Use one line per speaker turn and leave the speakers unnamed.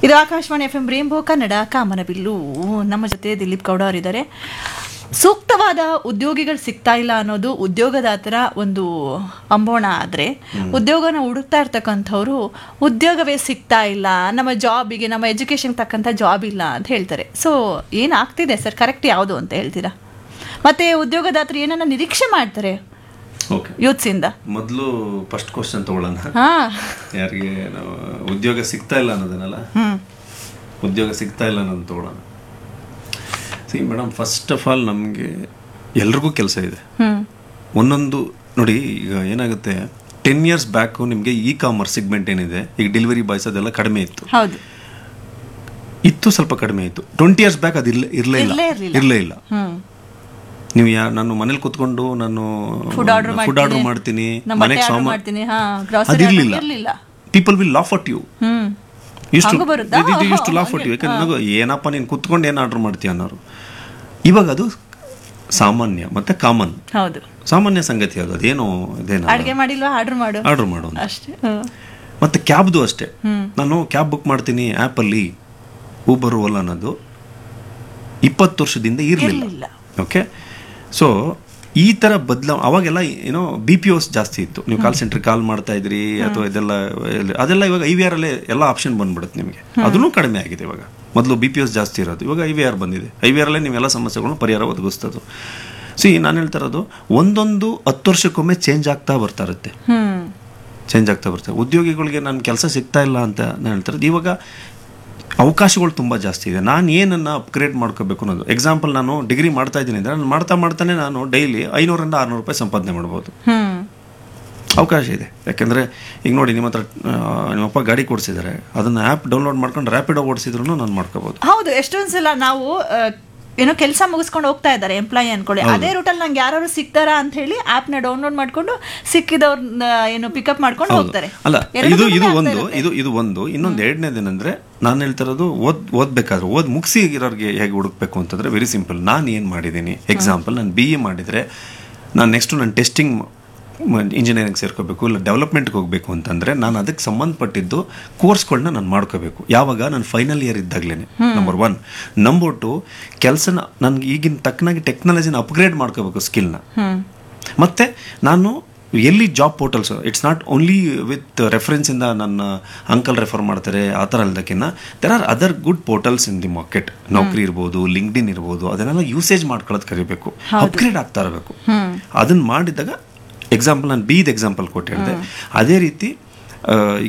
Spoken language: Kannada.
ಇದು Akashvani F M rainbow Kannada ಕಾಮನಬಿಲ್ಲು ನಮ್ಮ ಜೊತೆ ದಿಲೀಪ್ ಗೌಡ ಅವರಿದ್ದಾರೆ ಸೂಕ್ತವಾದ ಉದ್ಯೋಗಿಗಳು ಸಿಗ್ತಾ ಇಲ್ಲ ಅನ್ನೋದು ಉದ್ಯೋಗದಾತರ ಒಂದು ಅಂಬೋಣ ಆದರೆ ಉದ್ಯೋಗನ ಹುಡುಕ್ತಾ ಇರ್ತಕ್ಕಂಥವ್ರು ಉದ್ಯೋಗವೇ ಸಿಗ್ತಾ ಇಲ್ಲ ನಮ್ಮ ಜಾಬಿಗೆ ನಮ್ಮ ಎಜುಕೇಷನ್ ತಕ್ಕಂಥ ಜಾಬ್ ಇಲ್ಲ ಅಂತ ಹೇಳ್ತಾರೆ ಸೊ ಏನಾಗ್ತಿದೆ ಸರ್ ಕರೆಕ್ಟ್ ಯಾವುದು ಅಂತ ಹೇಳ್ತೀರಾ ಮತ್ತೆ ಉದ್ಯೋಗದಾತರು ಏನನ್ನ ನಿರೀಕ್ಷೆ ಮಾಡ್ತಾರೆ
ಓಕೆ
ಯೂತ್ಸಿಂದ
ಮೊದಲು ಫಸ್ಟ್ ಕ್ವಶನ್ ತಗೊಳ್ಳೋಣ
ಹಾ
ಯಾರಿಗೆ ನಾವು ಉದ್ಯೋಗ ಸಿಗ್ತಾ ಇಲ್ಲ ಅನ್ನೋದನ್ನಲ್ಲ
ಹ್ಮ್
ಉದ್ಯೋಗ ಸಿಗ್ತಾ ಇಲ್ಲ ಅನ್ನೋದು ತಗೊಳ್ಳೋಣ see madam first of all ನಮಗೆ ಎಲ್ರಿಗೂ ಕೆಲಸ ಇದೆ
ಹ್ಮ್
ಒಂದೊಂದು ನೋಡಿ ಈಗ ಏನಾಗುತ್ತೆ ಟೆನ್ ಇಯರ್ಸ್ ಬ್ಯಾಕು ನಿಮಗೆ ಇ ಕಾಮರ್ಸ್ ಸಿಗ್ಮೆಂಟ್ ಏನಿದೆ ಈಗ ಡೆಲಿವರಿ ಬಾಯ್ಸ್ ಅದೆಲ್ಲ ಕಡಿಮೆ ಇತ್ತು
ಹೌದು
ಇತ್ತು ಸ್ವಲ್ಪ ಕಡಿಮೆ ಇತ್ತು ಟ್ವೆಂಟಿ ಇಯರ್ಸ್ ಬ್ಯಾಕ್ ಅದು ಇಲ್ಲ ಇರಲೇ ಇಲ್ಲ
ಇರ್ಲೇ ಇರ್ಲಿಲ್ಲ.
ಇರಲೇ ಇಲ್ಲ
ಹ್ಮ್
ನೀವು ಯಾ ನಾನು ಮನೇಲಿ ಕುತ್ಕೊಂಡು ನಾನು
ಫುಡ್ ಆರ್ಡರ್
ಫುಡ್ ಆರ್ಡರ್ ಮಾಡ್ತೀನಿ
ನಮ್ಮ
ಮನೆಗೆ
ಬಟ್ಟೆ ಆರ್ಡರ್
ಸಾಮಾನು
ಮಾಡ್ತೀನಿ ಹಾ ಗ್ರಾಸರಿ
ಅದಿರ್ಲಿಲ್ಲ
ಇರ್ಲಿಲ್ಲ
people will laugh at you
hmm
ಇಷ್ಟು
ಹಂಗೂ ಬರುತ್ತಾ?
ಇಷ್ಟು ಲಾಫ್ ಅಟ್ ಯು ಯಾಕಂದ್ರೆ ನಗು ಏನಪ್ಪ ನೀನು ಕುತ್ಕೊಂಡು ಏನು ಆರ್ಡರ್ ಮಾಡ್ತೀಯ ಅನ್ನೋರು ಇವಾಗ ಅದು ಸಾಮಾನ್ಯ ಮತ್ತೆ ಕಾಮನ್
ಹೌದು
ಸಾಮಾನ್ಯ ಸಂಗತಿ ಅದು ಅದೇನು ಇದೇನು
ಅಡ್ಗೆ ಮಾಡಿಲ್ವಾ ಆರ್ಡರ್ ಮಾಡು
ಆರ್ಡರ್ ಮಾಡು ಅಂತ.
ಅಷ್ಟೇ ಹ್ಮ್.
ಮತ್ತೆ ಕ್ಯಾಬ್ದು ಅಷ್ಟೇ
ಹ್ಮ್.
ನಾನು ಕ್ಯಾಬ್ ಬುಕ್ ಮಾಡ್ತೀನಿ ಆ್ಯಪಲ್ಲಿ ಊಬರ್ ಓಲಾ ಅನ್ನೋದು ಇಪ್ಪತ್ತು ವರ್ಷದಿಂದ ಇರಲಿಲ್ಲ
ಇರ್ಲಿಲ್ಲ.
ಓಕೆ ಸೊ ಈ ಥರ ಬದಲಾವ ಅವಾಗೆಲ್ಲ ಏನೋ ಬಿ ಪಿ ಓಸ್ ಜಾಸ್ತಿ ಇತ್ತು ನೀವು ಕಾಲ್ ಸೆಂಟ್ರಿಗೆ ಕಾಲ್ ಮಾಡ್ತಾ ಇದ್ರಿ ಅಥವಾ ಇದೆಲ್ಲ ಎಲ್ಲ- ಅದೆಲ್ಲ ಇವಾಗ ಐ ವಿ ಆರ್ ಅಲ್ಲೇ ಎಲ್ಲ ಆಪ್ಷನ್ ಬಂದ್ಬಿಡುತ್ತೆ ನಿಮಗೆ ಅದನ್ನು ಕಡಿಮೆ ಆಗಿದೆ ಇವಾಗ ಮೊದಲು ಬಿ ಪಿ ಓಸ್ ಜಾಸ್ತಿ ಇರೋದು ಇವಾಗ ಐ ವಿ ಆರ್ ಬಂದಿದೆ ಐ ವಿ ಆರ್ ಅಲ್ಲೇ ನೀವೆಲ್ಲ ಸಮಸ್ಯೆಗಳನ್ನು ಪರಿಹಾರ ಒದಗಿಸ್ತದು ಸಿ ನಾನು ಹೇಳ್ತಾ ಇರೋದು ಒಂದೊಂದು ಹತ್ತು ವರ್ಷಕ್ಕೊಮ್ಮೆ ಚೇಂಜ್ ಆಗ್ತಾ ಬರ್ತಾ ಇರುತ್ತೆ
ಹ್ಮ್
ಚೇಂಜ್ ಆಗ್ತಾ ಬರ್ತದೆ ಉದ್ಯೋಗಿಗಳಿಗೆ ನನ್ನ ಕೆಲಸ ಸಿಗ್ತಾ ಇಲ್ಲ ಅಂತ ನಾನು ಹೇಳ್ತಾರೆ ಇವಾಗ ಅವಕಾಶಗಳು ತುಂಬ ಜಾಸ್ತಿ ಇದೆ ನಾನು ಏನನ್ನು ಅಪ್ಗ್ರೇಡ್ ಮಾಡ್ಕೋಬೇಕು ಅನ್ನೋದು ಎಕ್ಸಾಂಪಲ್ ನಾನು ಡಿಗ್ರಿ ಮಾಡ್ತಾ ಇದ್ದೀನಿ ಅಂದರೆ ನಾನು ಮಾಡ್ತಾ ಮಾಡ್ತಾನೆ ನಾನು ಡೈಲಿ ಐನೂರಿಂದ ಆರುನೂರು ರೂಪಾಯಿ ಸಂಪಾದನೆ ಮಾಡ್ಬೋದು
ಹ್ಮ್
ಅವಕಾಶ ಇದೆ ಯಾಕೆಂದರೆ ಈಗ ನೋಡಿ ನಿಮ್ಮ ಹತ್ರ ಆ, ನಿಮ್ಮಪ್ಪ ಗಾಡಿ ಕೊಡಿಸಿದ್ದಾರೆ ಅದನ್ನು ಆ್ಯಪ್ ಡೌನ್ಲೋಡ್ ಮಾಡ್ಕೊಂಡು ರ್ಯಾಪಿಡೋ ಓಡಿಸಿದ್ರು ನಾನು ಮಾಡ್ಕೋಬೋದು
ಹೌದು ಎಷ್ಟೊಂದ್ ಸಲ ನಾವು ಆ, ಏನೋ ಕೆಲಸ ಮುಗಿಸ್ಕೊಂಡು ಹೋಗ್ತಾ ಇದ್ದಾರೆ ಎಂಪ್ಲಾಯಿ ಅನ್ಕೊಳ್ಳಿ ಅದೇ ರೂಟಲ್ಲಿ ನಂಗೆ ಯಾರು ಸಿಗ್ತಾರಾ ಅಂತ ಹೇಳಿ ಆಪ್ ನ ಡೌನ್ಲೋಡ್ ಮಾಡ್ಕೊಂಡು ಸಿಕ್ಕಿದವ್ರನ್ನ ಏನು ಪಿಕಪ್ ಮಾಡ್ಕೊಂಡು ಹೋಗ್ತಾರೆ
ಅಲ್ಲ
ಎರಡು
ಇದು
ಕಡೆನೂ
ಇದು
ಆಗ್ತಾ
ಒಂದು
ಇರುತ್ತೆ.
ಇದು ಇದು ಒಂದು ಇನ್ನೊಂದು ಎರಡನೇದೇನೆಂದ್ರೆ ನಾನು ಹೇಳ್ತಾ ಇರೋದು ಓದ್ ಓದ್ಬೇಕಾದ್ರೆ ಓದ್ ಮುಗಿಸಿ ಇರೋರಿಗೆ ಹೇಗೆ ಹುಡುಕ್ಬೇಕು ಅಂತಂದ್ರೆ ವೆರಿ ಸಿಂಪಲ್ ನಾನು ಏನು ಮಾಡಿದ್ದೀನಿ ಎಕ್ಸಾಂಪಲ್ ನಾನು ಬಿ ಎ ಮಾಡಿದರೆ ನಾನು ನೆಕ್ಸ್ಟ್ ನಾನು ಟೆಸ್ಟಿಂಗ್ ಇಂಜಿನಿಯರಿಂಗ್ ಸೇರ್ಕೋಬೇಕು ಇಲ್ಲ ಡೆವಲಪ್ಮೆಂಟ್ಗೆ ಹೋಗಬೇಕು ಅಂತಂದ್ರೆ ನಾನು ಅದಕ್ಕೆ ಸಂಬಂಧಪಟ್ಟಿದ್ದು ಕೋರ್ಸ್ಗಳನ್ನ ನಾನು ಮಾಡ್ಕೋಬೇಕು ಯಾವಾಗ ನಾನು ಫೈನಲ್ ಇಯರ್ ಇದ್ದಾಗಲೇ ನಂಬರ್ ಒನ್ ನಂಬರ್ ಟು ಕೆಲಸನ ನನಗೆ ಈಗಿನ ತಕ್ಕನಾಗಿ ಟೆಕ್ನಾಲಜಿನ ಅಪ್ಗ್ರೇಡ್ ಮಾಡ್ಕೋಬೇಕು ಸ್ಕಿಲ್ನ
ಹ್ಮ್
ಮತ್ತೆ ನಾನು ಎಲ್ಲಿ job portals it's not only with reference ಇಂದ ನನ್ನ ಅಂಕಲ್ ರೆಫರ್ ಮಾಡ್ತಾರೆ ಆ ಥರ ಅಲ್ದಕ್ಕಿನ್ನ there are other good portals in the market Naukri ಇರ್ಬೋದು ಲಿಂಕ್ಡಿನ್ ಇರ್ಬೋದು ಅದನ್ನೆಲ್ಲ ಯೂಸೇಜ್ ಮಾಡ್ಕೊಳ್ಳೋದು ಕರಿಬೇಕು ಅಪ್ಗ್ರೇಡ್ ಆಗ್ತಾ ಇರಬೇಕು ಅದನ್ನ ಮಾಡಿದಾಗ ಎಕ್ಸಾಂಪಲ್ ನಾನು ಬೀದ್ ಎಕ್ಸಾಂಪಲ್ ಕೊಟ್ಟು ಹೇಳಿದೆ ಅದೇ ರೀತಿ ಆ, ಈ